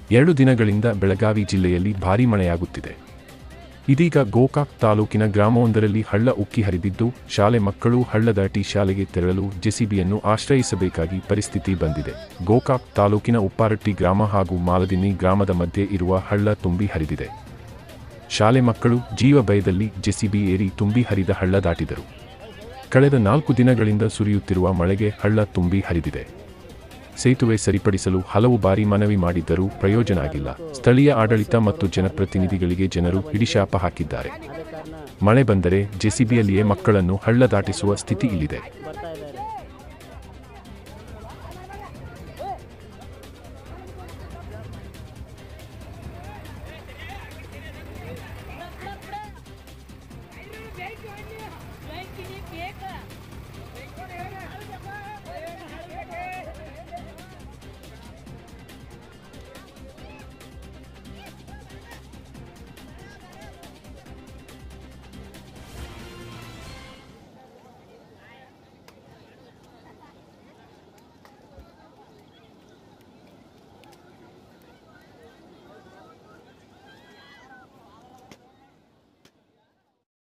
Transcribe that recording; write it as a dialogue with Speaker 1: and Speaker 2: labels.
Speaker 1: ಎರಡು ದಿನಗಳಿಂದ ಬೆಳಗಾವಿ ಜಿಲ್ಲೆಯಲ್ಲಿ ಭಾರೀ ಮಳೆಯಾಗುತ್ತಿದೆ ಇದೀಗ ಗೋಕಾಕ್ ತಾಲೂಕಿನ ಗ್ರಾಮವೊಂದರಲ್ಲಿ ಹಳ್ಳ ಉಕ್ಕಿ ಹರಿದಿದ್ದು ಶಾಲೆ ಮಕ್ಕಳು ಹಳ್ಳ ದಾಟಿ ಶಾಲೆಗೆ ತೆರಳಲು ಜೆಸಿಬಿಯನ್ನು ಆಶ್ರಯಿಸಬೇಕಾಗಿ ಪರಿಸ್ಥಿತಿ ಬಂದಿದೆ ಗೋಕಾಕ್ ತಾಲೂಕಿನ ಉಪ್ಪಾರಟ್ಟಿ ಗ್ರಾಮ ಹಾಗೂ ಮಾಲದಿನ್ನಿ ಗ್ರಾಮದ ಮಧ್ಯೆ ಇರುವ ಹಳ್ಳ ತುಂಬಿ ಹರಿದಿದೆ ಶಾಲೆ ಮಕ್ಕಳು ಜೀವ ಭಯದಲ್ಲಿ ಜೆಸಿಬಿ ಏರಿ ತುಂಬಿ ಹರಿದ ಹಳ್ಳ ದಾಟಿದರು ಕಳೆದ ನಾಲ್ಕು ದಿನಗಳಿಂದ ಸುರಿಯುತ್ತಿರುವ ಮಳೆಗೆ ಹಳ್ಳ ತುಂಬಿ ಹರಿದಿದೆ ಸೇತುವೆ ಸರಿಪಡಿಸಲು ಹಲವು ಬಾರಿ ಮನವಿ ಮಾಡಿದ್ದರೂ ಪ್ರಯೋಜನ ಆಗಿಲ್ಲ ಸ್ಥಳೀಯ ಆಡಳಿತ ಮತ್ತು ಜನಪ್ರತಿನಿಧಿಗಳಿಗೆ ಜನರು ಹಿಡಿಶಾಪ ಹಾಕಿದ್ದಾರೆ ಮಳೆ ಬಂದರೆ ಜೆಸಿಬಿಯಲ್ಲಿಯೇ ಮಕ್ಕಳನ್ನು ಹಳ್ಳ ದಾಟಿಸುವ ಸ್ಥಿತಿ ಇಲ್ಲಿದೆ